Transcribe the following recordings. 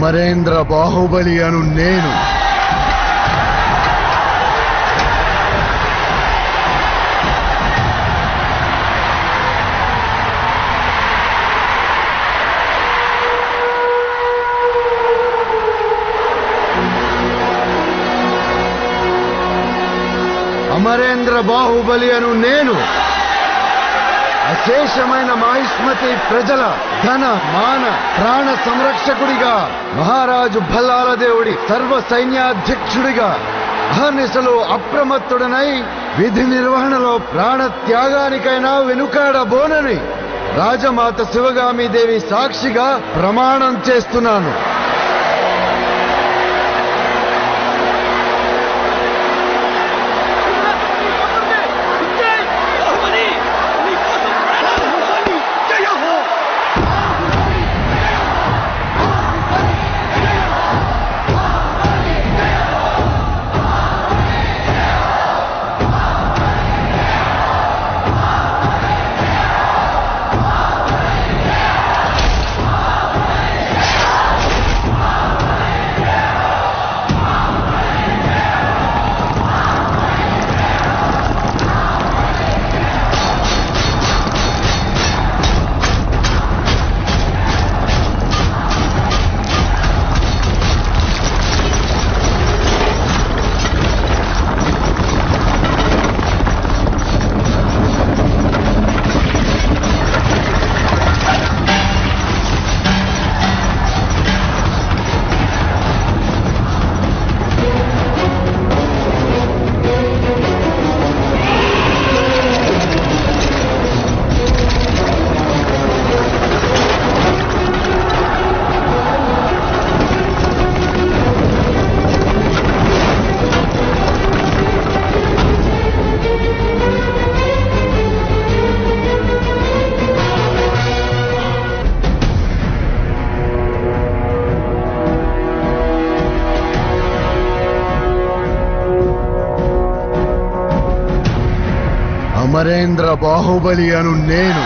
అమరేంద్ర బాహుబలి అను నేను అమరేంద్ర బాహుబలి అను నేను అశేషమైన మాహిష్మతి ప్రజల ధన మాన ప్రాణ సంరక్షకుడిగా మహారాజు భల్లాల దేవుడి సర్వ సైన్యాధ్యక్షుడిగా అహర్నిశలో అప్రమత్తుడనై విధి నిర్వహణలో ప్రాణ త్యాగానికైనా వెనుకాడబోనని రాజమాత శివగామి దేవి సాక్షిగా ప్రమాణం చేస్తున్నాను అమరేంద్ర బాహుబలి అను నేను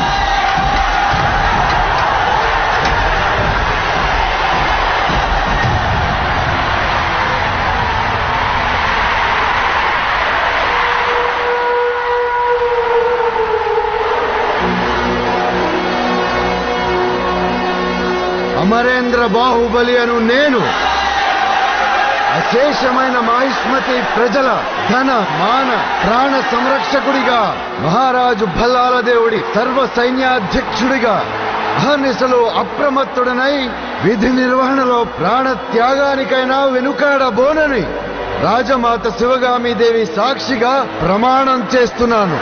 అమరేంద్ర బాహుబలి అను నేను అశేషమైన మాహిష్మతి ప్రజల ధన మాన ప్రాణ సంరక్షకుడిగా మహారాజు భల్లాల దేవుడి సర్వ సైన్యాధ్యక్షుడిగా అహర్నిశలో అప్రమత్తుడనై విధి నిర్వహణలో ప్రాణ త్యాగానికైనా వెనుకాడబోనని రాజమాత శివగామి దేవి సాక్షిగా ప్రమాణం చేస్తున్నాను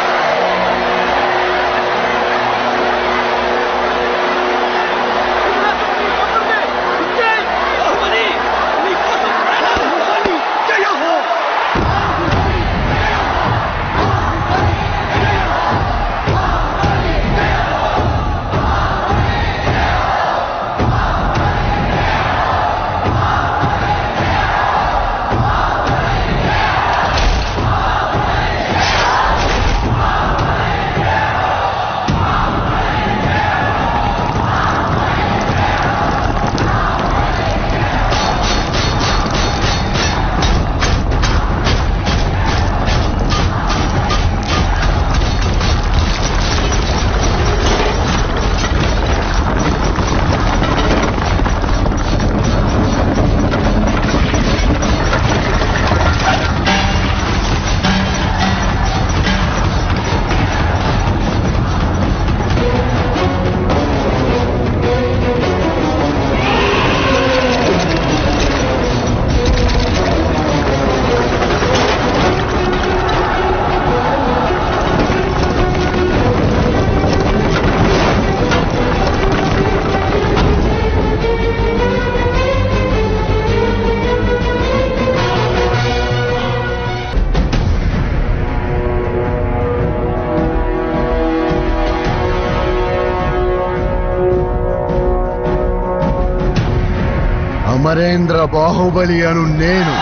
అమరేంద్ర బాహుబలి అను నేను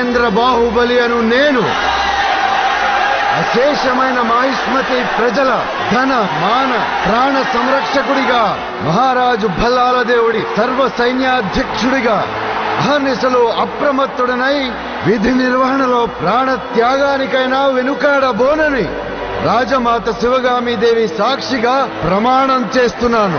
అమరేంద్ర బాహుబలి అను నేను అశేషమైన మాహిష్మతి ప్రజల ధన మాన ప్రాణ సంరక్షకుడిగా మహారాజు భల్లాల దేవుడి సర్వ సైన్యాధ్యక్షుడిగా అహర్నిశలో అప్రమత్తుడనై విధి నిర్వహణలో ప్రాణ త్యాగానికైనా వెనుకాడబోనని రాజమాత శివగామి దేవి సాక్షిగా ప్రమాణం చేస్తున్నాను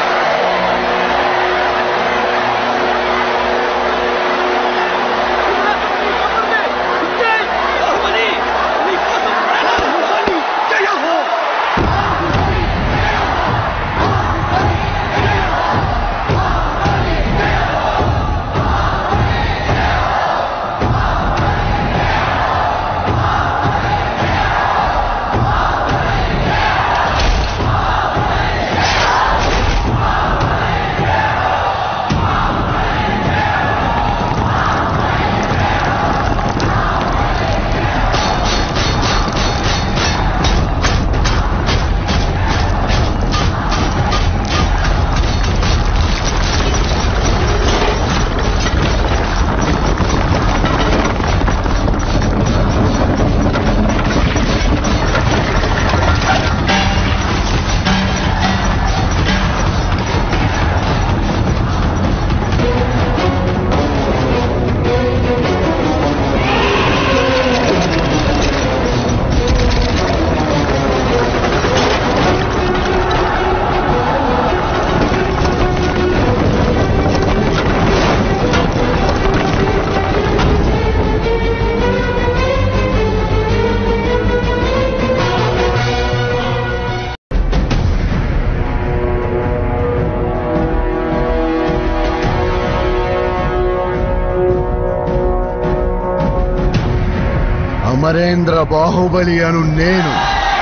అమరేంద్ర బాహుబలి అను నేను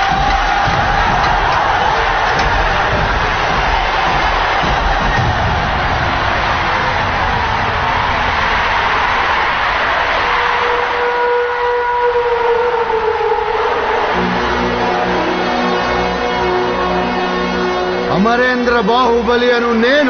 అమరేంద్ర బాహుబలి అను నేను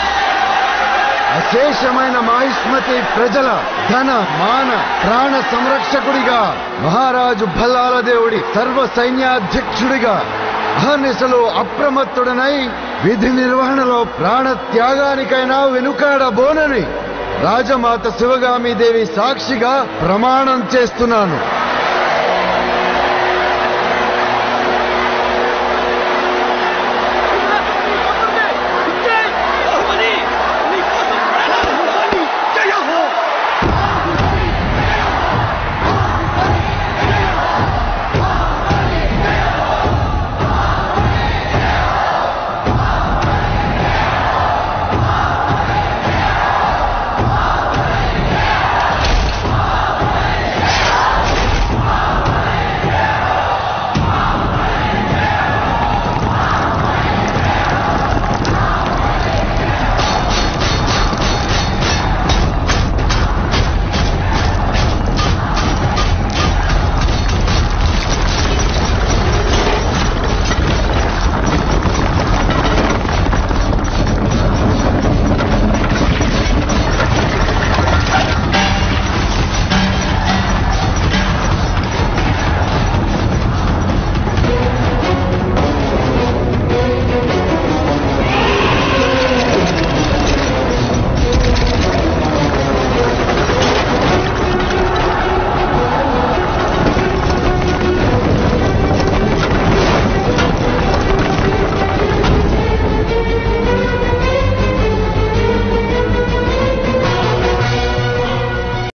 అశేషమైన మాహిష్మతి ప్రజల ధన మాన ప్రాణ సంరక్షకుడిగా మహారాజు భల్లాల దేవుడి సర్వ సైన్యాధ్యక్షుడిగా అహర్నిశలో అప్రమత్తుడనై విధి నిర్వహణలో ప్రాణ త్యాగానికైనా వెనుకాడబోనని రాజమాత శివగామి దేవి సాక్షిగా ప్రమాణం చేస్తున్నాను